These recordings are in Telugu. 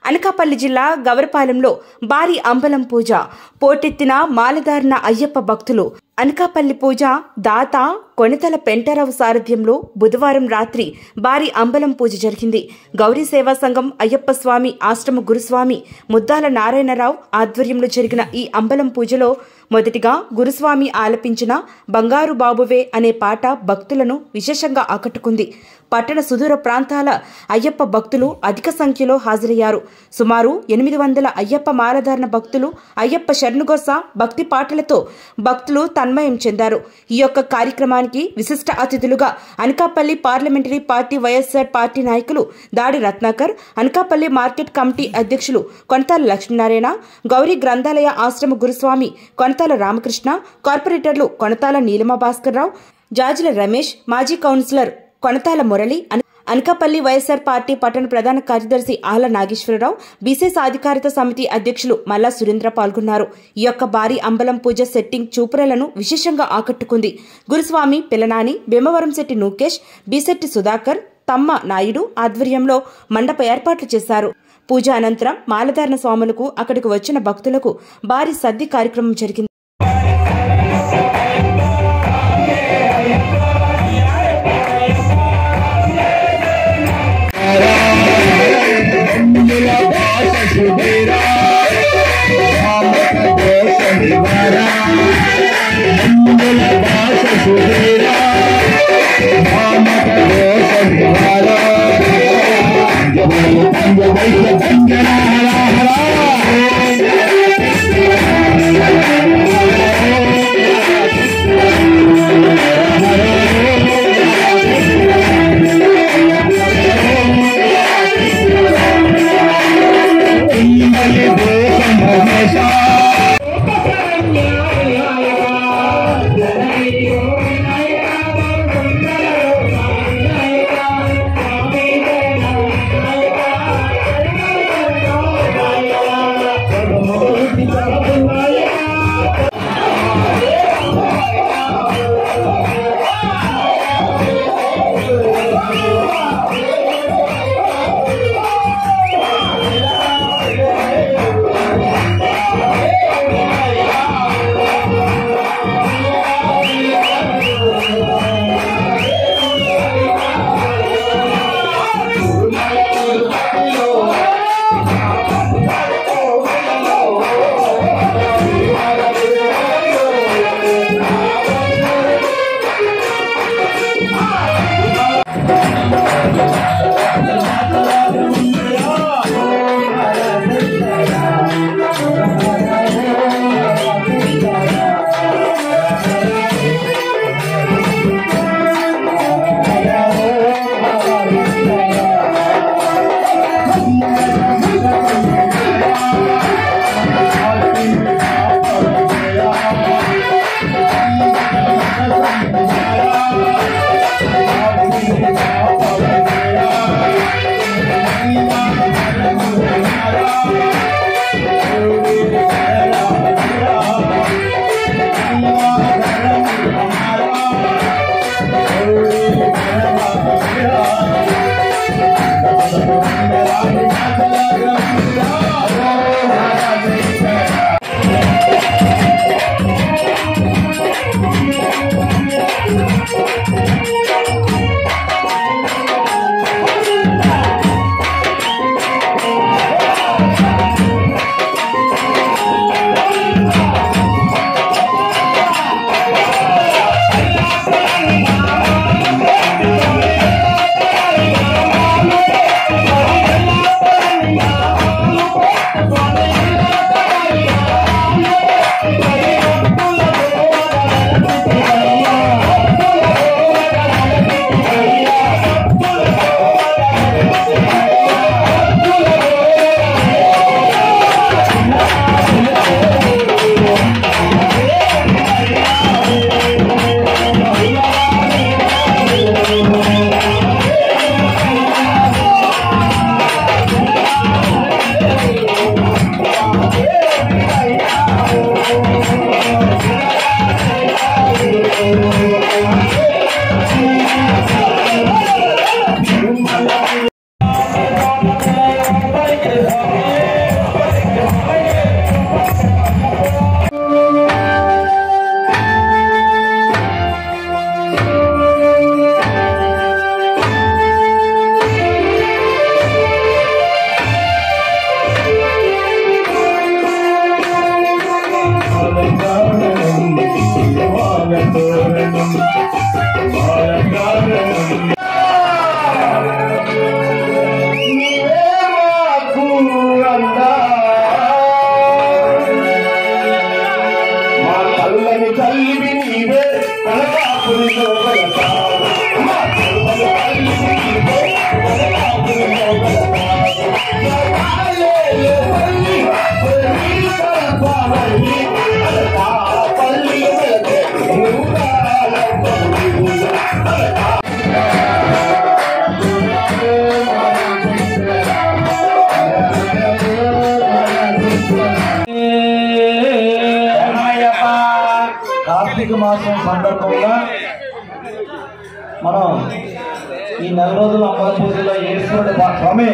అనకాపల్లి జిల్లా గవరపాలెంలో భారీ అంబలం పూజ పోటెత్తిన మాలధారణ అయ్యప్ప భక్తులు అనకాపల్లి పూజ దాత కొనితల పెంటరావు సారథ్యంలో బుధవారం రాత్రి భారీ అంబలం పూజ జరిగింది గౌరీ సేవా సంఘం అయ్యప్ప స్వామి ఆశ్రమ గురుస్వామి ముద్దాల నారాయణరావు ఆధ్వర్యంలో జరిగిన ఈ అంబలం పూజలో మొదటిగా గురుస్వామి ఆలపించిన బంగారు బాబువే అనే పాట భక్తులను విశేషంగా ఆకట్టుకుంది పట్టణ సుదూర ప్రాంతాల అయ్యప్ప భక్తులు అధిక సంఖ్యలో హాజరయ్యారు సుమారు ఎనిమిది వందల అయ్యప్ప మాలధారణ భక్తులు అయ్యప్ప శరణుగోస భక్తి పాటలతో భక్తులు తన్మయం చెందారు ఈ యొక్క కార్యక్రమానికి విశిష్ట అతిథులుగా Anakapalli parliamentary party YSR party నాయకులు దాడి రత్నాకర్ అనకాపల్లి మార్కెట్ కమిటీ అధ్యక్షులు కొనతాల లక్ష్మీనారాయణ గౌరీ గ్రంథాలయ ఆశ్రమ గురుస్వామి కొనతాల రామకృష్ణ కార్పొరేటర్లు కొనతాల నీలిమ భాస్కర్రావు జాజుల రమేష్ మాజీ కౌన్సిలర్ కొనతాల మురళి అన- అనకాపల్లి వైఎస్ఆర్ పార్టీ పట్టణ ప్రధాన కార్యదర్శి ఆళ్ల నాగేశ్వరరావు బీసీ సాధికారిత సమితి అధ్యక్షులు మల్లా సురేంద్ర పాల్గొన్నారు ఈ యొక్క భారీ అంబలం పూజ సెట్టింగ్ చూపురలను విశేషంగా ఆకట్టుకుంది గురుస్వామి పిల్లనాని భీమవరం శెట్టి నూకేష్ బీశెట్టి సుధాకర్ తమ్మ నాయుడు ఆధ్వర్యంలో మండప ఏర్పాట్లు చేశారు పూజ అనంతరం మాలధారణ స్వాములకు అక్కడికి వచ్చిన భక్తులకు భారీ సద్ది కార్యక్రమం జరిగింది Thank కార్తీక మాసం సందర్భంగా మనం ఈ నెల రోజుల అమ్మల పూజలో ఈశ్వరుడు బా- స్వామి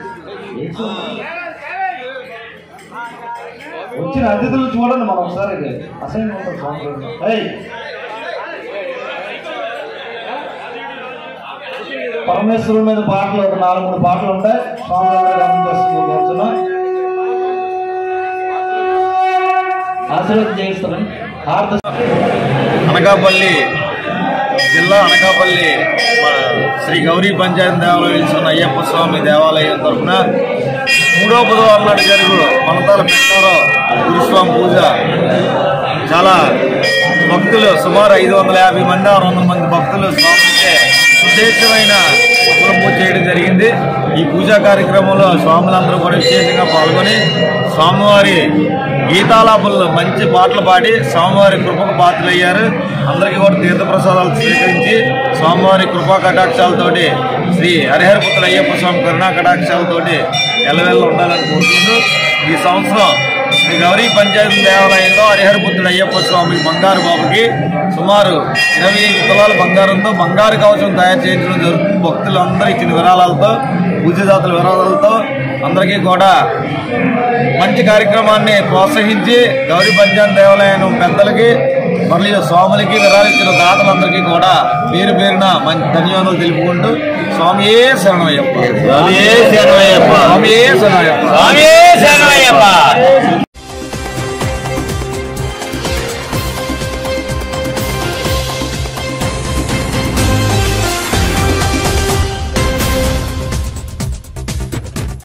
వచ్చిన అతిథులు చూడండి మనం ఒకసారి అసైన్ ఉంటుంది స్వామి చూడండి. ఏయ్! పరమేశ్వరుడి మీద పాటలు ఒక నాలుగు మూడు పాటలు ఉంటాయి స్వామి వారి చేస్తుంది కూర్చున్నాం ఆశీర్వాదం చేయిస్తాను హారత అనకాపల్లి జిల్లా అనకాపల్లి మన శ్రీ గౌరీ పంచాయతీ దేవాలయం ఇస్తున్న అయ్యప్ప స్వామి దేవాలయం తరఫున మూడో బుధవారం నాడు జరుగు మనతాల పెట్టారో గురుస్వామి పూజ చాలా భక్తులు సుమారు ఐదు వందల యాభై మంది ఆరు వందల మంది భక్తులు స్వామికి విశేషమైన మంగళ పూజ చేయడం జరిగింది ఈ పూజా కార్యక్రమంలో స్వాములందరూ కూడా విశేషంగా పాల్గొని స్వామివారి గీతాలాపంలో మంచి పాటలు పాడి స్వామివారి కృపకు పాత్రలయ్యారు అందరికీ కూడా తీర్థప్రసాదాలు స్వీకరించి స్వామివారి కృపా కటాక్షాలతోటి శ్రీ హరిహరపుత్ర అయ్యప్ప స్వామి కరుణా కటాక్షాలతోటి ఎల్లవెల్ల ఉండాలని కోరుకుంటూ ఈ సంవత్సరం శ్రీ గౌరీ పంచాయతీ దేవాలయంలో హరిహరపుత్రుడు అయ్యప్ప స్వామి బంగారు బాబుకి సుమారు ఇరవై ఐదు తులాల బంగారంతో బంగారు కవచం తయారు చేయించడం జరుగుతుంది భక్తులందరూ ఇచ్చిన విరాళాలతో పూజదాతుల విరాళాలతో అందరికీ కూడా మంచి కార్యక్రమాన్ని ప్రోత్సహించి గౌరీ పంచాయతీ దేవాలయం పెద్దలకి మరియు స్వాములకి విరాళించిన దాతలందరికీ కూడా పేరు పేరున మంచి ధన్యవాదాలు తెలుపుకుంటూ స్వామియే శరణమయ్యప్ప స్వామియే శరణమయ్యప్ప స్వామియే శరణమయ్యప్ప స్వామి శరణమయ్యప్ప